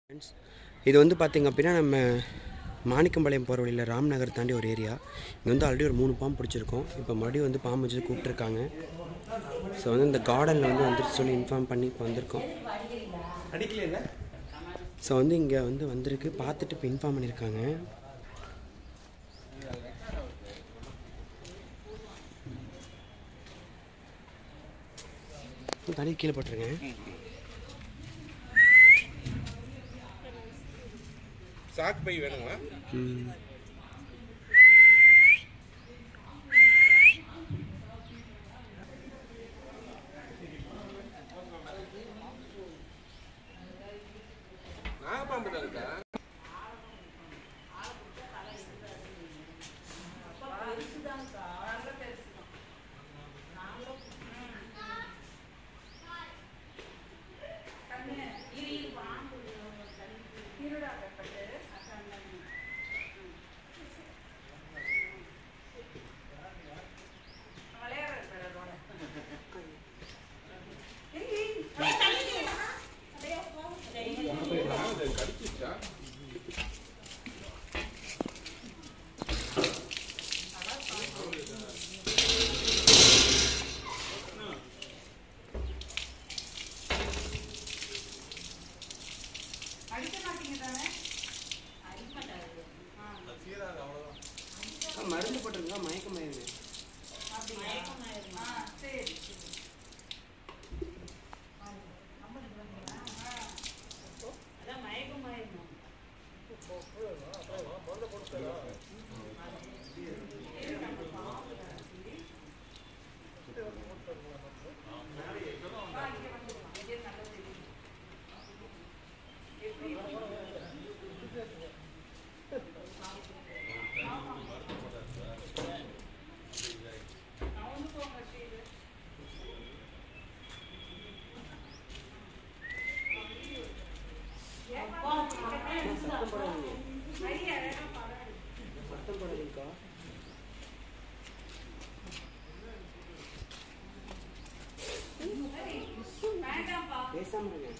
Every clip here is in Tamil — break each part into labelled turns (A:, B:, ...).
A: ஃப்ரெண்ட்ஸ் இது வந்து பார்த்திங்க அப்படின்னா நம்ம மாணிக்கம்பாளையம் போகிற வழியில் ராம்நகர் தாண்டி ஒரு ஏரியா இங்கே வந்து ஆல்ரெடி ஒரு மூணு பாம்பு பிடிச்சிருக்கோம் இப்போ மறுபடியும் வந்து பாம்பு வச்சு கூப்பிட்ருக்காங்க ஸோ வந்து இந்த கார்டனில் வந்து வந்துட்டு சொல்லி இன்ஃபார்ம் பண்ணி இப்போ வந்திருக்கோம்
B: அடிக்கல
A: ஸோ வந்து இங்கே வந்து வந்திருக்கு பார்த்துட்டு இப்போ இன்ஃபார்ம் பண்ணியிருக்காங்க தனி கீழே போட்டுருங்க
B: சாக்கு பை வேணுங்களா
A: ம்
B: நாகப்பாம்பு தான் இருக்கா அது கடிச்சிச்சா
A: மருந்து போட்டிருக்கா மயக்க மருந்து சத்தம் போடாதீங்க சத்தம் போடாதீங்கக்கா பேசாம இருங்க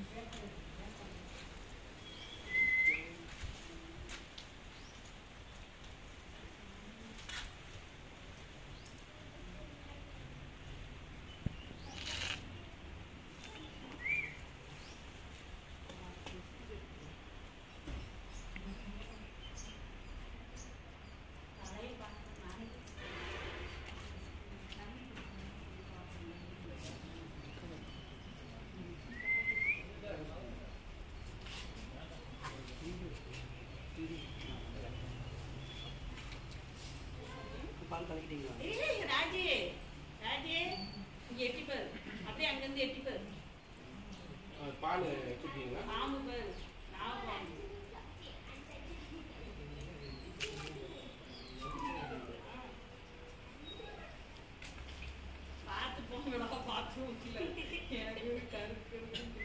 A: பால் கலக்கிட்டீங்களா
C: ஏய், ராஜி, ராஜி, இங்க எட்டி பாரு. அப்படியே அங்கிருந்து எட்டி பாரு.
B: பால் வச்சுருக்கீங்களா
C: பாம்பு பாரு. நாக பாம்பு. பார்த்து போங்கடா, பார்த்து வைக்கல. எனக்கு கருக்கு.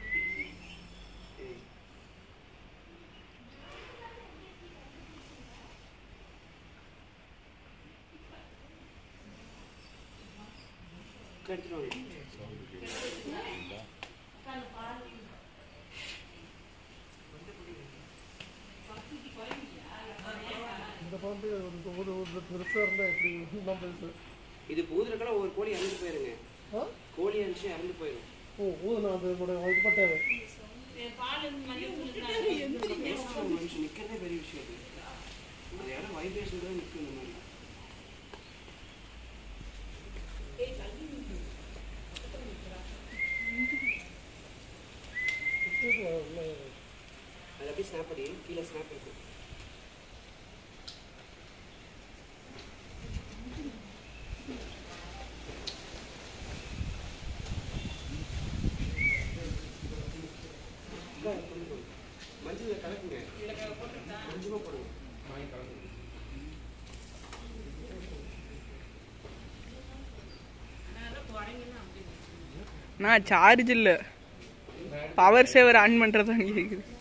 A: எடுத்துட்டு வாங்க
C: உட்காந்து பாரு.
D: இந்த பாம்பு ஒரு ஒரு ஒரு பெருசாக இருந்தால் எப்படி நம்ம இது
A: இது பூதுறக்கெல்லாம் ஒவ்வொரு கோழி இறந்து போயிருங்க
D: ஆ
A: கோழி அடிச்சு இறந்து போயிடும்
D: ஓ ஊதுனா அது கூட இதுப்பட்டாரு
C: ஏய், பால் மல்லிகைப்பூ இருக்கா?
A: பேசாம மனுஷன் நிற்கிறதே பெரிய விஷயம் அது அது இடம் வைப்ரேஷன் தான் நிற்கும் இந்த மாதிரி அது அப்படியே ஸ்னாப் அடி கீழே ஸ்னாப் இருக்கும் மஞ்சள் கலக்குங்க கொஞ்சமாக போடுங்க
B: வாங்கி கலந்து
C: அதனால குரங்குன்னு அப்படி
E: நான் சார்ஜ் இல்லை பவர் சேவர் ஆன் பண்ணுறது அங்கே இருக்குது